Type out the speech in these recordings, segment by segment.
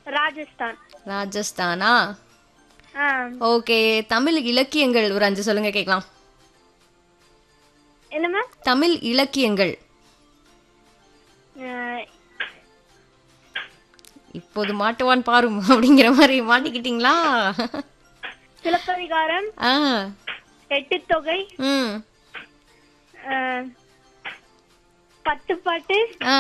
ராஜஸ்தான் ராஜஸ்தானா ஆ ஓகே தமிழ் இலக்கியங்கள் ஒரு அஞ்சு சொல்லுங்க கேட்கலாம் என்ன மேம் தமிழ் இலக்கியங்கள் இப்போது மாட்டுவான் பாரும் அப்படிங்கிற மாதிரி மாட்டிக்கிட்டீங்களா சிலப்பதிகாரம் ஆ எட்டு தொகை ம் ஆ, பத்து பாட்டு ஆ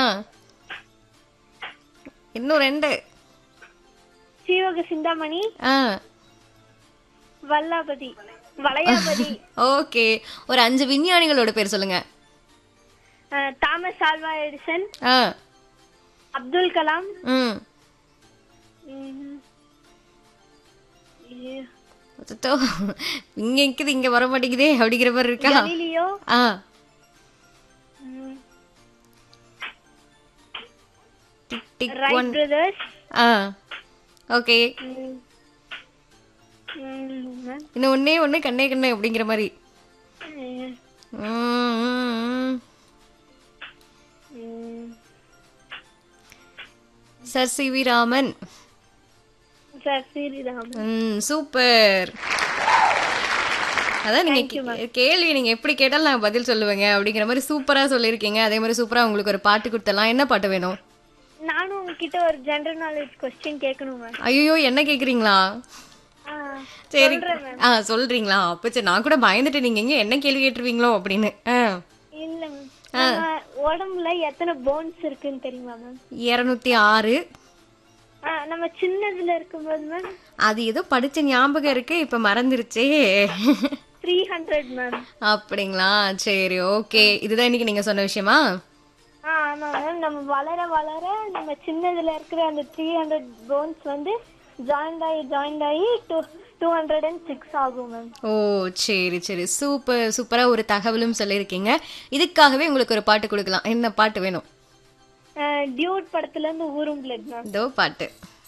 இன்னும் ரெண்டு சீவக சிந்தாமணி ஆ வல்லாபதி வளையாபதி ஓகே ஒரு அஞ்சு விஞ்ஞானிகளோட பேர் சொல்லுங்க ஆ, தாமஸ் ஆல்வா எடிசன் ஆ அப்துல் கலாம் ம் ம், ஐயோ, அச்சச்சோ, இங்க இருக்குது இங்க வர மாட்டேங்குதே அப்படிங்கிற மாதிரி இருக்கா கலீலியோ ஆ ம், டிக் டிக் ரைட் ஒன் பிரதர்ஸ் ஆ ஓகே ம், ம், இன்னும் ஒன்னே ஒண்ணு கண்ணே கண்ணே அப்படிங்கிற மாதிரி ம், ம், ம், ம். ம். Sir C V Raman sir Sriram ம் சூப்பர் அதான் நீங்க கே- கேள்வி நீங்க எப்படி கேட்டாலும் நான் பதில் சொல்லுவேங்க அப்படிங்கிற மாதிரி சூப்பரா சொல்லியிருக்கீங்க அதே மாதிரி சூப்பரா உங்களுக்கு ஒரு பாட்டு கொடுத்தலாம் என்ன பாட்டு வேணும் நானும் உங்ககிட்ட ஒரு ஜெனரல் நாலேஜ் கொஸ்டின் கேட்கணும் மேம் ஐயோ என்ன கேக்குறீங்களா ஆ, சரி சொல்றேன் ma'am. ஆ சொல்றீங்களா அப்ப சரி நான் கூட பயந்துட்டு நீங்க எங்க என்ன கேள்வி கேட்டுருவீங்களோ அப்படின்னு ஆ இல்ல மேம் நம்ம உடம்புல எத்தனை போன்ஸ் இருக்குன்னு தெரியுமா மேம் இருநூத்தி ஆறு நம்ம சின்னதுல இருக்கும்போது மேம் அது ஏதோ படிச்ச ஞாபகம் இருக்கு இப்ப மறந்துருச்சே த்ரீ ஹண்ட்ரட் மேம் அப்படிங்களா சரி ஓகே இதுதான் இன்னைக்கு நீங்க சொன்ன விஷயமா ஆ ஆமா மேம் நம்ம வளர வளர நம்ம சின்னதுல இருக்கிற அந்த த்ரீ ஹண்ட்ரட் போன்ஸ் வந்து ஜாயிண்ட் ஆகி ஜாயிண்ட் ஆகி two two hundred and six ஆகும் மேம் ஓ சரி சரி சூப்பர் சூப்பரா ஒரு தகவலும் சொல்லியிருக்கீங்க இதுக்காகவே உங்களுக்கு ஒரு பாட்டு கொடுக்கலாம் என்ன பாட்டு வேணும் டியூட் படத்துல இருந்து ஊரும் பிளட் மேம் இதோ பாட்டு